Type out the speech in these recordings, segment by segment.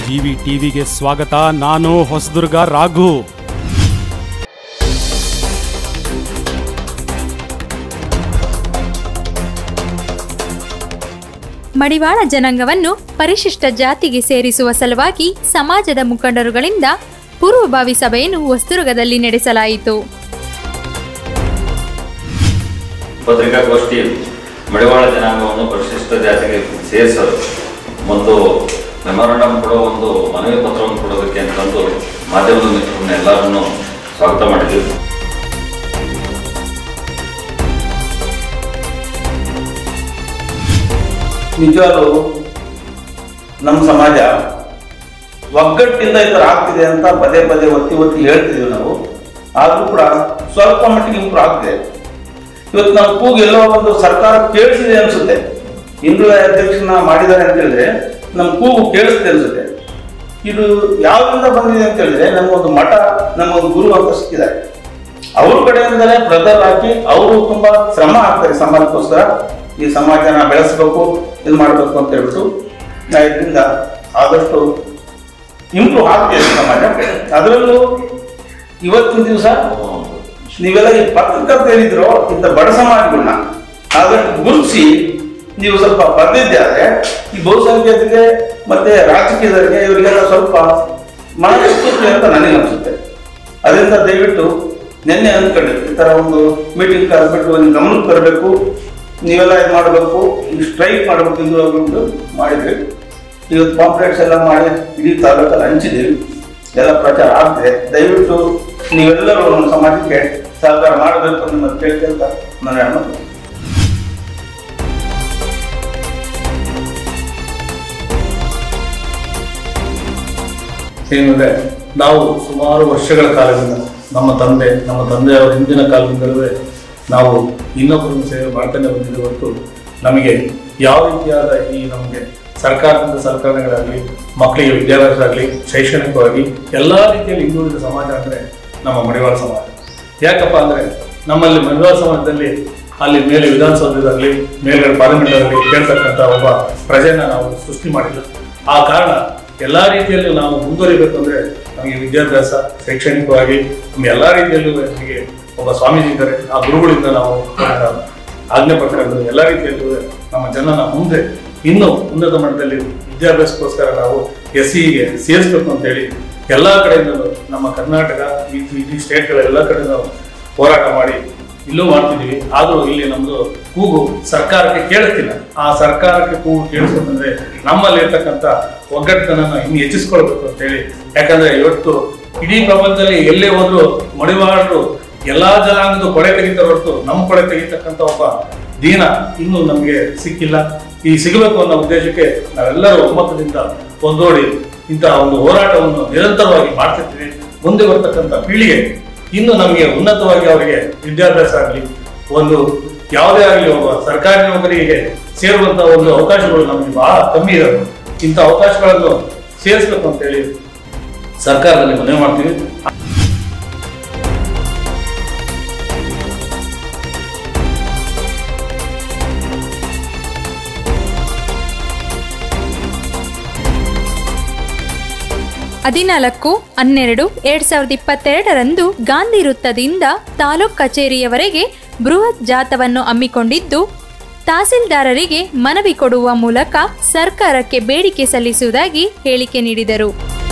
GV ಟಿವಿಗೆ ಸ್ವಾಗತ ನಾನು ಹೊಸದುರ್ಗ ರಾಘು ಮಡಿವಾಳ ಜನಾಂಗವನ್ನು ಪರಿಶಿಷ್ಟ ಜಾತಿಗೆ ಸೇರಿಸುವ ಸಲುವಾಗಿ ಸಮಾಜದ ಮುಖಂಡರುಗಳಿಂದ ಪೂರ್ವಭಾವಿ ಸಭೆಯನ್ನು ಹೊಸದುರ್ಗದಲ್ಲಿ ನಡೆಸಲಾಯಿತು ಪತ್ರಿಕಾಗೋಷ್ಠಿ ಮಡಿವಾಳ ಜನಾಂಗವನ್ನು ಪರಿಶಿಷ್ಟ ಜಾತಿಗೆ ಸೇರಿಸಲು ಒಂದು ಮೆಮೊರಂಡಮ್ ಕೊಡೋ ಒಂದು ಮನವಿ ಪತ್ರವನ್ನು ಕೊಡೋದಕ್ಕೆ ಅಂತಂದು ಮಾಧ್ಯಮದ ಮಿತ್ರರನ್ನ ಎಲ್ಲರನ್ನು ಸ್ವಾಗತ ಮಾಡಿದ್ವಿ ನಿಜವಾಗ್ಲೂ ನಮ್ಮ ಸಮಾಜ ಒಗ್ಗಟ್ಟಿಂದ ಈ ಥರ ಆಗ್ತಿದೆ ಅಂತ ಪದೇ ಪದೇ ಒತ್ತಿ ಒತ್ತಿ ಹೇಳ್ತಿದ್ದೀವಿ ನಾವು ಆದರೂ ಕೂಡ ಸ್ವಲ್ಪ ಮಟ್ಟಿಗೆ ಇಂಪ್ರೂವ್ ಆಗ್ತಿದೆ ಇವತ್ತು ನಮ್ಮ ಕೂಗು ಎಲ್ಲೋ ಒಂದು ಸರ್ಕಾರ ಕೇಳಿಸಿದೆ ಅನ್ಸುತ್ತೆ ಹಿಂದೂ ಅಧ್ಯಕ್ಷನ ಮಾಡಿದ್ದಾರೆ ಅಂತ ಹೇಳಿದ್ರೆ ನಮ್ಮ ಕೂಗು ಕೇಳಿಸ್ತೆ ಅನ್ಸುತ್ತೆ ಇದು ಯಾವ್ದ್ರಿಂದ ಬಂದಿದೆ ಅಂತ ಹೇಳಿದ್ರೆ ನಮಗೊಂದು ಮಠ ನಮಗೊಂದು ಗುರು ಅಂತ ಸಿಕ್ಕಿದ್ದಾರೆ ಅವ್ರ ಕಡೆಯಿಂದಲೇ ಬ್ರದರ್ ಹಾಕಿ ಅವರು ತುಂಬಾ ಶ್ರಮ ಹಾಕ್ತಾರೆ ಸಮಾಜಕ್ಕೋಸ್ಕರ ಈ ಸಮಾಜನ ಬೆಳೆಸ್ಬೇಕು ಇದು ಮಾಡಬೇಕು ಅಂತ ಹೇಳ್ಬಿಟ್ಟು ನಾ ಇದರಿಂದ ಆದಷ್ಟು ಇಂಪ್ರೂವ್ ಆಗ್ತಿದೆ ಸಮಾಜ ಅದರಲ್ಲೂ ಇವತ್ತಿನ ದಿವಸ ನೀವೆಲ್ಲ ಈ ಪತ್ರಕರ್ತ ಏನಿದ್ರು ಇಂಥ ಬಡ ಸಮಾಜಗಳನ್ನ ಆದಷ್ಟು ಗುರುತಿಸಿ ನೀವು ಸ್ವಲ್ಪ ಬರೆದಿದ್ದಾದ್ರೆ ಈ ಬಹುಸಂಖ್ಯಾತರಿಗೆ ಮತ್ತೆ ರಾಜಕೀಯದವರಿಗೆ ಇವರಿಗೆಲ್ಲ ಸ್ವಲ್ಪ ಮನಸ್ಫೂರ್ತಿ ಅಂತ ನನಗೆ ಅನಿಸುತ್ತೆ ಅದರಿಂದ ದಯವಿಟ್ಟು ನಿನ್ನೆ ಅಂದ್ಕೊಂಡಿದ್ದೆ ಈ ಥರ ಒಂದು ಮೀಟಿಂಗ್ ಕರೆದ್ಬಿಟ್ಟು ಒಂದು ಗಮನಕ್ಕೆ ಬರಬೇಕು ನೀವೆಲ್ಲ ಇದು ಮಾಡಬೇಕು ಸ್ಟ್ರೈಕ್ ಮಾಡಬೇಕು ಇದು ಅಂದ್ಬಿಟ್ಟು ಮಾಡಿದ್ವಿ ಇವತ್ತು ಪಾಂಪ್ಲೆಟ್ಸ್ ಎಲ್ಲ ಮಾಡಿ ಇಡೀ ತಾಲೂಕಲ್ಲಿ ಹಂಚಿದ್ದೀವಿ ಎಲ್ಲ ಪ್ರಚಾರ ಆಗ್ತಿದೆ ದಯವಿಟ್ಟು ನೀವೆಲ್ಲರೂ ನಮ್ಮ ಸಮಾಜಕ್ಕೆ ಸಹಕಾರ ಮಾಡಬೇಕು ಅಂತ ನಿಮ್ಮನ್ನು ಕೇಳ್ಕೊಂತ ನಾನು ಹೇಳೋದು ಏನಂದ್ರೆ ನಾವು ಸುಮಾರು ವರ್ಷಗಳ ಕಾಲದಿಂದ ನಮ್ಮ ತಂದೆ ನಮ್ಮ ತಂದೆಯವರ ಹಿಂದಿನ ಕಾಲದಿಂದಲೂ ನಾವು ಇನ್ನೊಬ್ಬರನ್ನು ಸೇವೆ ಮಾಡ್ತಾನೆ ಬಂದಿದ್ದು ಹೊರತು ನಮಗೆ ಯಾವ ರೀತಿಯಾದ ಈ ನಮಗೆ ಸರ್ಕಾರದಿಂದ ಸರ್ಕಾರಗಳಾಗಲಿ ಮಕ್ಕಳಿಗೆ ವಿದ್ಯಾಭ್ಯಾಸ ಆಗಲಿ ಶೈಕ್ಷಣಿಕವಾಗಿ ಎಲ್ಲ ರೀತಿಯಲ್ಲಿ ಹಿಂದುಳಿದ ಸಮಾಜ ಅಂದರೆ ನಮ್ಮ ಮಡಿವಾಳ ಸಮಾಜ ಯಾಕಪ್ಪ ಅಂದರೆ ನಮ್ಮಲ್ಲಿ ಮಡಿವಾಳ ಸಮಾಜದಲ್ಲಿ ಅಲ್ಲಿ ಮೇಲೆ ವಿಧಾನಸೌಧದಲ್ಲಿ ಮೇಲ್ಗಡೆ ಪಾರ್ಲಿಮೆಂಟ್ ಅಲ್ಲಿ ಕೇಳ್ತಕ್ಕಂಥ ಒಬ್ಬ ಪ್ರಜೆನ ನಾವು ಸೃಷ್ಟಿ ಮಾಡಿಲ್ಲ ಆ ಕಾರಣ ಎಲ್ಲಾ ರೀತಿಯಲ್ಲೂ ನಾವು ಮುಂದುವರಿಬೇಕು ಅಂದ್ರೆ ನಮಗೆ ವಿದ್ಯಾಭ್ಯಾಸ ಶೈಕ್ಷಣಿಕವಾಗಿ ನಮ್ಮ ಎಲ್ಲಾ ರೀತಿಯಲ್ಲೂ ನಮಗೆ ಒಬ್ಬ ಸ್ವಾಮೀಜಿ ಇದ್ದಾರೆ ಆ ಗುರುಗಳಿಂದ ನಾವು ಆ, ಆಜ್ಞೆ ಪಡ್ಕೊಂಡು ಎಲ್ಲ ರೀತಿಯಲ್ಲೂ ನಮ್ಮ ಜನನ ಮುಂದೆ ಇನ್ನೂ ಉನ್ನತ ಮಟ್ಟದಲ್ಲಿ ವಿದ್ಯಾಭ್ಯಾಸಕ್ಕೋಸ್ಕರ ನಾವು ಎಸ್ ಸಿಗೆ ಸೇರಿಸ್ಬೇಕು ಅಂತೇಳಿ ಎಲ್ಲಾ ಕಡೆಯಿಂದಲೂ ನಮ್ಮ ಕರ್ನಾಟಕ ಈ ಇಡೀ ಸ್ಟೇಟ್ಗಳ ಎಲ್ಲ ಕಡೆ ನಾವು ಹೋರಾಟ ಮಾಡಿ ಇಲ್ಲೂ ಮಾಡ್ತಿದೀವಿ ಆದ್ರೂ ಇಲ್ಲಿ ನಮ್ದು ಕೂಗು ಸರ್ಕಾರಕ್ಕೆ ಕೇಳುತ್ತಿಲ್ಲ ಆ ಸರ್ಕಾರಕ್ಕೆ ಕೂಗು ಕೇಳಿಸ್ಬೇಕಂದ್ರೆ ನಮ್ಮಲ್ಲಿ ಇರ್ತಕ್ಕಂಥ ಒಗ್ಗಟ್ಟನ್ನ ಇನ್ನು ಹೆಚ್ಚಿಸ್ಕೊಳ್ಬೇಕು ಅಂತ ಹೇಳಿ ಯಾಕಂದ್ರೆ ಇವತ್ತು ಇಡೀ ಪ್ರಪಂಚದಲ್ಲಿ ಎಲ್ಲೇ ಹೋದ್ರು ಮಡಿವಾಳರು ಎಲ್ಲಾ ಜನಾಂಗದ ಕೊಡೆ ತೆಗಿತಾರೆ ಹೊರತು ನಮ್ಮ ಕೊಡೆ ತೆಗಿತಕ್ಕಂಥ ಒಬ್ಬ ದೀನ ಇನ್ನೂ ನಮಗೆ ಸಿಕ್ಕಿಲ್ಲ ಈ ಸಿಗಬೇಕು ಅನ್ನೋ ಉದ್ದೇಶಕ್ಕೆ ನಾವೆಲ್ಲರೂ ಒಮ್ಮತದಿಂದ ಒಂದೋಡಿ ಇಂತಹ ಒಂದು ಹೋರಾಟವನ್ನು ನಿರಂತರವಾಗಿ ಮಾಡ್ತಿರ್ತೀವಿ ಮುಂದೆ ಬರ್ತಕ್ಕಂಥ ಪೀಳಿಗೆ ಇನ್ನು ನಮಗೆ ಉನ್ನತವಾಗಿ ಅವರಿಗೆ ವಿದ್ಯಾಭ್ಯಾಸ ಆಗಲಿ ಒಂದು ಯಾವುದೇ ಆಗಲಿ ಒಬ್ಬ ಸರ್ಕಾರಿ ನೌಕರಿಗೆ ಸೇರುವಂತ ಒಂದು ಅವಕಾಶಗಳು ನಮಗೆ ಬಹಳ ಕಮ್ಮಿ ಇರೋದು ಇಂಥ ಅವಕಾಶಗಳನ್ನು ಸೇರಿಸ್ಬೇಕು ಅಂತೇಳಿ ಸರ್ಕಾರದಲ್ಲಿ ಮನವಿ ಮಾಡ್ತೀವಿ ಹದಿನಾಲ್ಕು ಹನ್ನೆರಡು ಎರಡ್ ಸಾವಿರದ ಇಪ್ಪತ್ತೆರಡರಂದು ಗಾಂಧಿ ವೃತ್ತದಿಂದ ತಾಲೂಕ್ ಕಚೇರಿಯವರೆಗೆ ಬೃಹತ್ ಜಾಥವನ್ನು ಹಮ್ಮಿಕೊಂಡಿದ್ದು ತಹಸೀಲ್ದಾರರಿಗೆ ಮನವಿ ಕೊಡುವ ಮೂಲಕ ಸರ್ಕಾರಕ್ಕೆ ಬೇಡಿಕೆ ಸಲ್ಲಿಸುವುದಾಗಿ ಹೇಳಿಕೆ ನೀಡಿದರು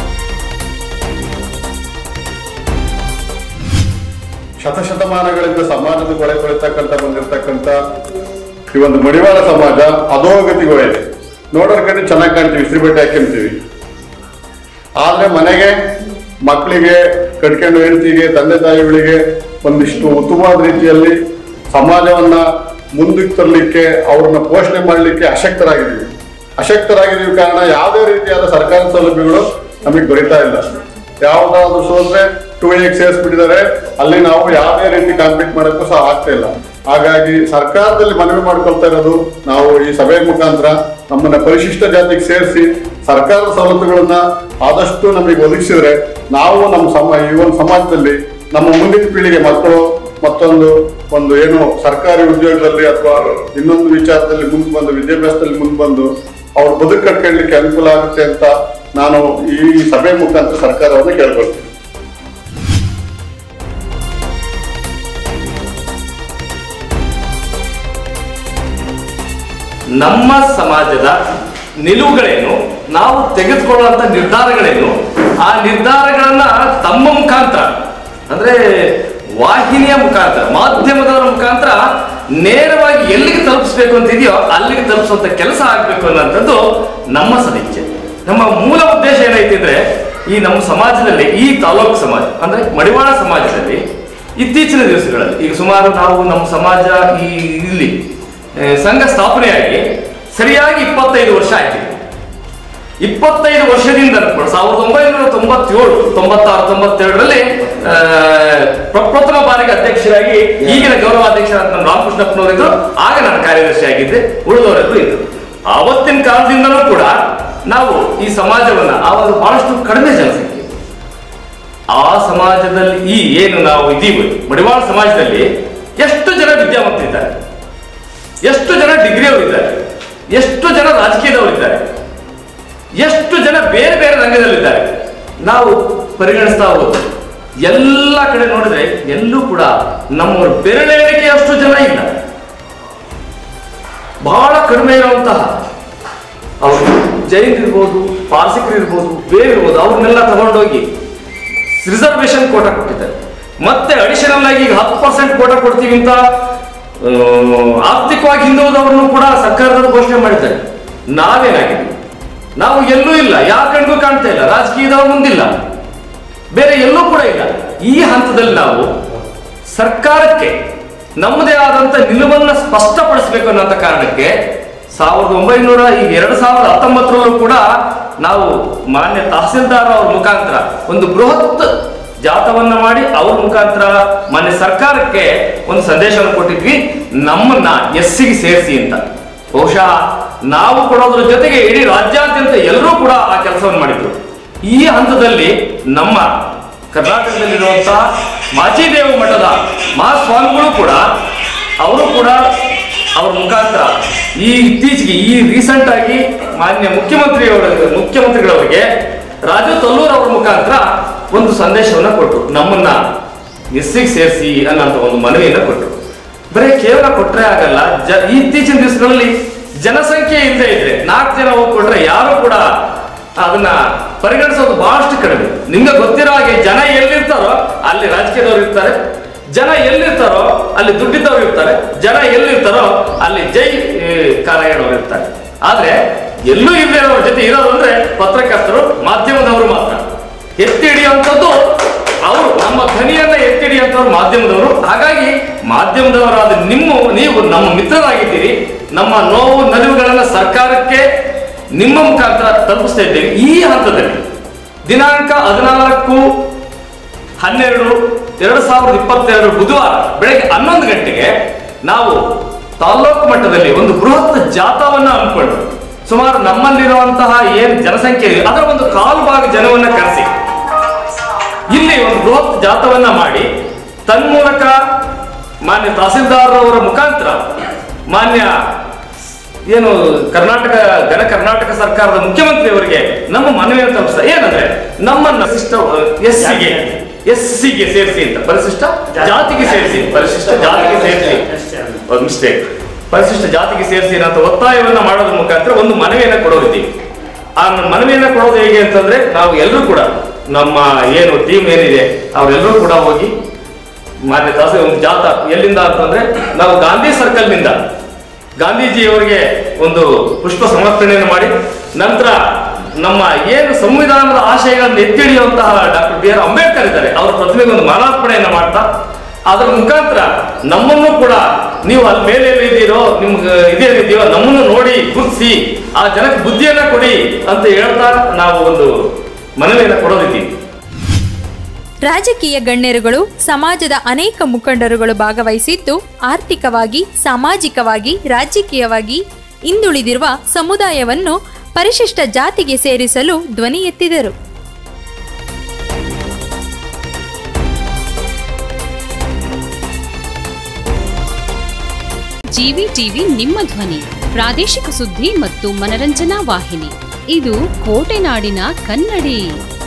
ಶತಶತಮಾನಗಳಿಂದ ಸಮಾಜದ ಕೊಳೆ ಕೊಳಿತಕ್ಕಂತ ಬಂದಿರತಕ್ಕಂತ ಈ ಒಂದು ಮಡಿವಾಳ ಸಮಾಜ ಅಧೋಗತಿಗೋಗಿದೆ ನೋಡೋರ್ ಕಡೆ ಚೆನ್ನಾಗಿ ಕಾಣ್ತೀವಿ ಇಸ್ತ್ರಿ ಬಟ್ಟೆ ಹಾಕೊಂತೀವಿ ಆದ್ರೆ ಮನೆಗೆ ಮಕ್ಕಳಿಗೆ ಕಟ್ಕೊಂಡು ಹೆಂಡತಿಗೆ ತಂದೆ ತಾಯಿಗಳಿಗೆ ಒಂದಿಷ್ಟು ಉತ್ತಮವಾದ ರೀತಿಯಲ್ಲಿ ಸಮಾಜವನ್ನ ಮುಂದಕ್ಕೆ ತರಲಿಕ್ಕೆ ಅವ್ರನ್ನ ಪೋಷಣೆ ಮಾಡಲಿಕ್ಕೆ ಅಶಕ್ತರಾಗಿದ್ದೀವಿ ಅಶಕ್ತರಾಗಿದ್ದೀವಿ ಕಾರಣ ಯಾವುದೇ ರೀತಿಯಾದ ಸರ್ಕಾರಿ ಸೌಲಭ್ಯಗಳು ನಮಗೆ ದೊರೀತಾ ಇಲ್ಲ ಯಾವ್ದಾದ್ರು ಸೋದ್ರೆ ಟೂ ಎಕ್ ಸೇರಿಸ್ಬಿಟ್ಟಿದ್ದಾರೆ ಅಲ್ಲಿ ನಾವು ಯಾವುದೇ ರೀತಿ ಕಾಂಪೀಟ್ ಮಾಡೋಕ್ಕೂ ಸಹ ಆಗ್ತಾ ಇಲ್ಲ ಹಾಗಾಗಿ ಸರ್ಕಾರದಲ್ಲಿ ಮನವಿ ಮಾಡ್ಕೊಳ್ತಾ ಇರೋದು ನಾವು ಈ ಸಭೆ ಮುಖಾಂತರ ನಮ್ಮನ್ನ ಪರಿಶಿಷ್ಟ ಜಾತಿಗೆ ಸೇರಿಸಿ ಸರ್ಕಾರದ ಸವಲತ್ತುಗಳನ್ನ ಆದಷ್ಟು ನಮಗೆ ಒದಗಿಸಿದ್ರೆ ನಾವು ನಮ್ಮ ಸಮ ಈ ಒಂದು ಸಮಾಜದಲ್ಲಿ ನಮ್ಮ ಮುಂದಿನ ಪೀಳಿಗೆ ಮಕ್ಕಳು ಮತ್ತೊಂದು ಒಂದು ಏನು ಸರ್ಕಾರಿ ಉದ್ಯೋಗದಲ್ಲಿ ಅಥವಾ ಇನ್ನೊಂದು ವಿಚಾರದಲ್ಲಿ ಮುಂದೆ ಬಂದು ವಿದ್ಯಾಭ್ಯಾಸದಲ್ಲಿ ಮುಂದೆ ಬಂದು ಅವ್ರ ಬದುಕು ಕಟ್ಕೊಳ್ಳಿಕ್ಕೆ ಅನುಕೂಲ ಆಗುತ್ತೆ ಅಂತ ನಾನು ಈ ಸಭೆ ಮುಖಾಂತರ ಸರ್ಕಾರವನ್ನು ಕೇಳ್ಕೊಳ್ತೀನಿ ನಮ್ಮ ಸಮಾಜದ ನಿಲುವುಗಳೇನು ನಾವು ತೆಗೆದುಕೊಳ್ಳುವಂತ ನಿರ್ಧಾರಗಳೇನು ಆ ನಿರ್ಧಾರಗಳನ್ನ ತಮ್ಮ ಮುಖಾಂತರ ಅಂದ್ರೆ ವಾಹಿನಿಯ ಮುಖಾಂತರ ಮಾಧ್ಯಮದವರ ಮುಖಾಂತರ ನೇರವಾಗಿ ಎಲ್ಲಿಗೆ ತಲುಪಿಸ್ಬೇಕು ಅಂತ ಇದೆಯೋ ಅಲ್ಲಿಗೆ ತಲುಪಿಸುವಂತ ಕೆಲಸ ಆಗ್ಬೇಕು ಅನ್ನೋಂಥದ್ದು ನಮ್ಮ ಸದಿಚ್ಛೆ ನಮ್ಮ ಮೂಲ ಉದ್ದೇಶ ಏನೈತಿ ಅಂದ್ರೆ ಈ ನಮ್ಮ ಸಮಾಜದಲ್ಲಿ ಈ ತಾಲೂಕು ಸಮಾಜ ಅಂದ್ರೆ ಮಡಿವಾಳ ಸಮಾಜದಲ್ಲಿ ಇತ್ತೀಚಿನ ದಿವಸಗಳಲ್ಲಿ ಈಗ ಸುಮಾರು ನಾವು ನಮ್ಮ ಸಮಾಜ ಈ ಇಲ್ಲಿ ಆ, ಸಂಘ ಸ್ಥಾಪನೆಯಾಗಿ ಸರಿಯಾಗಿ ಇಪ್ಪತ್ತೈದು ವರ್ಷ ಆಯ್ತು ಇಪ್ಪತ್ತೈದು ವರ್ಷದಿಂದ ಕೂಡ ಸಾವಿರದ ಒಂಬೈನೂರ ತೊಂಬತ್ತೇಳು ತೊಂಬತ್ತಾರು ತೊಂಬತ್ತೆರಡರಲ್ಲಿ ಆ, ಪ್ರಪ್ರಥಮ ಬಾರಿಗೆ ಅಧ್ಯಕ್ಷರಾಗಿ ಈಗಿನ ಗೌರವಾಧ್ಯಕ್ಷರಾದ ನಮ್ಮ ರಾಮಕೃಷ್ಣಪ್ಪನವರಿದ್ರು ಆಗ ನಾನು ಕಾರ್ಯದರ್ಶಿ ಆಗಿದ್ದೆ ಉಳಿದವರೆಲ್ಲರೂ ಇದ್ರು ಆವತ್ತಿನ ಕಾಲದಿಂದಲೂ ಕೂಡ ನಾವು ಈ ಸಮಾಜವನ್ನ ಆವಾಗ ಬಹಳಷ್ಟು ಕಡಿಮೆ ಜನಸಂಖ್ಯೆ ಆ ಸಮಾಜದಲ್ಲಿ ಈ ಏನು ನಾವು ಇದೀವಿ ಮಡಿವಾಳ ಸಮಾಜದಲ್ಲಿ ಎಷ್ಟು ಜನ ವಿದ್ಯಾವಂತರಿದ್ದಾರೆ ಎಷ್ಟು ಜನ ಡಿಗ್ರಿ ಅವರಿದ್ದಾರೆ ಎಷ್ಟು ಜನ ರಾಜಕೀಯದವರಿದ್ದಾರೆ ಎಷ್ಟು ಜನ ಬೇರೆ ಬೇರೆ ರಂಗದಲ್ಲಿದ್ದಾರೆ ನಾವು ಪರಿಗಣಿಸ್ತಾ ಹೋಗೋದು ಎಲ್ಲ ಕಡೆ ನೋಡಿದ್ರೆ ಎಲ್ಲೂ ಕೂಡ ನಮ್ಮ ಬೆರಳೆಣಿಕೆಯಷ್ಟು ಜನ ಇಲ್ಲ ಬಹಳ ಕಡಿಮೆ ಇರುವಂತಹ ಅವರು ಜೈನ್ ಇರ್ಬೋದು ಪಾರ್ಸಿಕರು ಇರ್ಬೋದು ಬೇರೆ ಇರ್ಬೋದು ಅವ್ರನ್ನೆಲ್ಲ ತಗೊಂಡೋಗಿ ರಿಸರ್ವೇಶನ್ ಕೋಟ ಕೊಟ್ಟಿದ್ದಾರೆ ಮತ್ತೆ ಅಡಿಷನಲ್ ಆಗಿ ಈಗ ಹತ್ತು ಪರ್ಸೆಂಟ್ ಕೋಟ ಕೊಡ್ತೀವಿ ಅಂತ ಆ, ಆರ್ಥಿಕವಾಗಿ ಹಿಂದುಳಿದವ್ರನ್ನು ಕೂಡ ಸರ್ಕಾರದವರು ಘೋಷಣೆ ಮಾಡಿದ್ದಾರೆ ನಾವೇನಾಗಿದ್ವಿ ನಾವು ಎಲ್ಲೂ ಇಲ್ಲ ಯಾರ ಕಣ್ಗೂ ಕಾಣ್ತಾ ಇಲ್ಲ ರಾಜಕೀಯದವ್ರು ಮುಂದಿಲ್ಲ ಬೇರೆ ಎಲ್ಲೂ ಕೂಡ ಇಲ್ಲ ಈ ಹಂತದಲ್ಲಿ ನಾವು ಸರ್ಕಾರಕ್ಕೆ ನಮ್ಮದೇ ಆದಂತ ನಿಲುವನ್ನ ಸ್ಪಷ್ಟಪಡಿಸಬೇಕು ಅನ್ನೋಂಥ ಕಾರಣಕ್ಕೆ ಸಾವಿರದ ಒಂಬೈನೂರ ಈಗ ಎರಡು ಸಾವಿರದ ಹತ್ತೊಂಬತ್ತರಲ್ಲೂ ಕೂಡ ನಾವು ಮಾನ್ಯ ತಹಸೀಲ್ದಾರ್ ಅವ್ರ ಮುಖಾಂತರ ಒಂದು ಬೃಹತ್ ಜಾಥವನ್ನ ಮಾಡಿ ಅವ್ರ ಮುಖಾಂತರ ಮಾನ್ಯ ಸರ್ಕಾರಕ್ಕೆ ಒಂದು ಸಂದೇಶವನ್ನು ಕೊಟ್ಟಿದ್ವಿ ನಮ್ಮನ್ನ ಎಸ್ಸಿಗೆ ಸೇರಿಸಿ ಅಂತ ಬಹುಶಃ ನಾವು ಕೊಡೋದ್ರ ಜೊತೆಗೆ ಇಡೀ ರಾಜ್ಯಾದ್ಯಂತ ಎಲ್ಲರೂ ಕೂಡ ಆ ಕೆಲಸವನ್ನು ಮಾಡಿದ್ರು ಈ ಹಂತದಲ್ಲಿ ನಮ್ಮ ಕರ್ನಾಟಕದಲ್ಲಿರುವಂತಹ ಮಾಚಿದೇವ ಮಠದ ಮಹಾಸ್ವಾಮಿಗಳು ಕೂಡ ಅವರು ಕೂಡ ಅವ್ರ ಮುಖಾಂತರ ಈ ಇತ್ತೀಚೆಗೆ ಈ ರೀಸೆಂಟ್ ಆಗಿ ಮಾನ್ಯ ಮುಖ್ಯಮಂತ್ರಿಯವರ ಮುಖ್ಯಮಂತ್ರಿಗಳವರಿಗೆ ರಾಜು ತಲ್ಲೂರ್ ಅವರ ಮುಖಾಂತರ ಒಂದು ಸಂದೇಶವನ್ನ ಕೊಟ್ಟರು ನಮ್ಮನ್ನ ಎಸ್ಸಿಗೆ ಸೇರಿಸಿ ಅನ್ನೋಂಥ ಒಂದು ಮನವಿಯನ್ನ ಕೊಟ್ಟರು ಬರೀ ಕೇವಲ ಕೊಟ್ರೆ ಆಗಲ್ಲ ಜ ಈ ಇತ್ತೀಚಿನ ದಿವಸಗಳಲ್ಲಿ ಜನಸಂಖ್ಯೆ ಇಲ್ಲದೆ ಇದ್ರೆ ನಾಲ್ಕು ಜನ ಹೋಗಿ ಕೊಟ್ರೆ ಯಾರು ಕೂಡ ಅದನ್ನ ಪರಿಗಣಿಸೋದು ಬಹಳಷ್ಟು ಕಡಿಮೆ ನಿಮ್ಗೆ ಗೊತ್ತಿರೋ ಹಾಗೆ ಜನ ಎಲ್ಲಿರ್ತಾರೋ ಅಲ್ಲಿ ರಾಜಕೀಯದವ್ರು ಇರ್ತಾರೆ ಜನ ಎಲ್ಲಿರ್ತಾರೋ ಅಲ್ಲಿ ದುಡ್ಡಿದ್ದವ್ರು ಇರ್ತಾರೆ ಜನ ಎಲ್ಲಿರ್ತಾರೋ ಅಲ್ಲಿ ಜೈ ಈ, ಕಾರಾಯಣವ್ರು ಇರ್ತಾರೆ ಆದ್ರೆ ಎಲ್ಲೂ ಇಲ್ಲದೆ ಇರೋರ ಜೊತೆ ಇರೋದು ಅಂದ್ರೆ ಪತ್ರಕರ್ತರು ಮಾಧ್ಯಮದವರು ಮಾತ್ರ ಎತ್ತಿ ಹಿಡಿಯುವಂಥದ್ದು ಅವರು ನಮ್ಮ ಧ್ವನಿಯನ್ನ ಎತ್ತಿ ಹಿಡಿಯುವಂಥವ್ರು ಮಾಧ್ಯಮದವರು ಹಾಗಾಗಿ ಮಾಧ್ಯಮದವರಾದ ನಿಮ್ಮ ನೀವು ನಮ್ಮ ಮಿತ್ರರಾಗಿದ್ದೀರಿ ನಮ್ಮ ನೋವು ನಲಿವುಗಳನ್ನ ಸರ್ಕಾರಕ್ಕೆ ನಿಮ್ಮ ಮುಖಾಂತರ ತಲುಪಿಸ್ತಾ ಇದ್ದೇವೆ ಈ ಹಂತದಲ್ಲಿ ದಿನಾಂಕ ಹದಿನಾಲ್ಕು ಹನ್ನೆರಡು ಎರಡು ಸಾವಿರದ ಇಪ್ಪತ್ತೆರಡು ಬುಧವಾರ ಬೆಳಗ್ಗೆ ಹನ್ನೊಂದು ಗಂಟೆಗೆ ನಾವು ತಾಲ್ಲೂಕು ಮಟ್ಟದಲ್ಲಿ ಒಂದು ಬೃಹತ್ ಜಾಥಾವನ್ನ ಹಮ್ಮಿಕೊಂಡು ಸುಮಾರು ನಮ್ಮಲ್ಲಿರುವಂತಹ ಏನು ಜನಸಂಖ್ಯೆ ಇದೆ ಅದರ ಒಂದು ಕಾಲು ಭಾಗ ಜನವನ್ನ ಕರೆಸಿ ಇಲ್ಲಿ ಒಂದು ಬೃಹತ್ ಜಾಥವನ್ನ ಮಾಡಿ ತನ್ಮೂಲಕ ಮಾನ್ಯ ತಹಸೀಲ್ದಾರ್ ಅವರ ಮುಖಾಂತರ ಮಾನ್ಯ ಏನು ಕರ್ನಾಟಕ ಘನ ಕರ್ನಾಟಕ ಸರ್ಕಾರದ ಮುಖ್ಯಮಂತ್ರಿ ಅವರಿಗೆ ನಮ್ಮ ಮನವಿಯನ್ನು ತಲುಪಿಸ್ತಾ ಏನಂದ್ರೆ ನಮ್ಮನ್ನ ಎಸ್ ಸಿಗೆ ಎಸ್ ಸಿಗೆ ಸೇರಿಸಿ ಅಂತ ಪರಿಶಿಷ್ಟ ಜಾತಿಗೆ ಸೇರಿಸಿ ಪರಿಶಿಷ್ಟ ಜಾತಿಗೆ ಸೇರಿಸಿ ಮಿಸ್ಟೇಕ್ ಪರಿಶಿಷ್ಟ ಜಾತಿಗೆ ಸೇರಿಸಿ ಅಂತ ಒತ್ತಾಯವನ್ನ ಮಾಡೋದ್ರ ಮುಖಾಂತರ ಒಂದು ಮನವಿಯನ್ನ ಕೊಡೋರಿದ್ದೀವಿ ಆ ಮನವಿಯನ್ನ ಕೊಡೋದು ಹೇಗೆ ಅಂತಂದ್ರೆ ನಾವು ಎಲ್ಲರೂ ಕೂಡ ನಮ್ಮ ಏನು ಟೀಮ್ ಏನಿದೆ ಅವರೆಲ್ಲರೂ ಕೂಡ ಹೋಗಿ ಮಾನ್ಯ ದಾಸ ಒಂದು ಜಾಥಾ ಎಲ್ಲಿಂದ ಅಂತಂದ್ರೆ ನಾವು ಗಾಂಧಿ ಸರ್ಕಲ್ ನಿಂದ ಗಾಂಧೀಜಿಯವರಿಗೆ ಒಂದು ಪುಷ್ಪ ಸಮರ್ಪಣೆಯನ್ನು ಮಾಡಿ ನಂತರ ನಮ್ಮ ಏನು ಸಂವಿಧಾನದ ಆಶಯಗಳನ್ನು ಎತ್ತಿ ಹಿಡಿಯುವಂತಹ ಡಾಕ್ಟರ್ ಬಿ ಆರ್ ಅಂಬೇಡ್ಕರ್ ಇದ್ದಾರೆ ಅವರ ಪ್ರತಿಮೆಗೆ ಒಂದು ಮಾಲಾರ್ಪಣೆಯನ್ನು ಮಾಡ್ತಾ ಅದರ ಮುಖಾಂತರ ನಮ್ಮನ್ನು ಕೂಡ ನೀವು ಅಲ್ಲಿ ಮೇಲೆ ಇದ್ದೀರೋ ನಿಮ್ಗೆ ಇದೇನಿದೆಯೋ ನಮ್ಮನ್ನು ನೋಡಿ ಗುರುತಿಸಿ ಆ ಜನಕ್ಕೆ ಬುದ್ಧಿಯನ್ನ ಕೊಡಿ ಅಂತ ಹೇಳ್ತಾ ನಾವು ಒಂದು ಮನವಿಯನ್ನ ಕೊಡೋದಿದ್ದೀವಿ ರಾಜಕೀಯ ಗಣ್ಯರುಗಳು ಸಮಾಜದ ಅನೇಕ ಮುಖಂಡರುಗಳು ಭಾಗವಹಿಸಿದ್ದು ಆರ್ಥಿಕವಾಗಿ ಸಾಮಾಜಿಕವಾಗಿ ರಾಜಕೀಯವಾಗಿ ಹಿಂದುಳಿದಿರುವ ಸಮುದಾಯವನ್ನು ಪರಿಶಿಷ್ಟ ಜಾತಿಗೆ ಸೇರಿಸಲು ಧ್ವನಿ ಎತ್ತಿದರು ಜಿವಿ ಟಿವಿ ನಿಮ್ಮ ಧ್ವನಿ ಪ್ರಾದೇಶಿಕ ಸುದ್ದಿ ಮತ್ತು ಮನರಂಜನಾ ವಾಹಿನಿ ಇದು ಕೋಟೆನಾಡಿನ ಕನ್ನಡಿ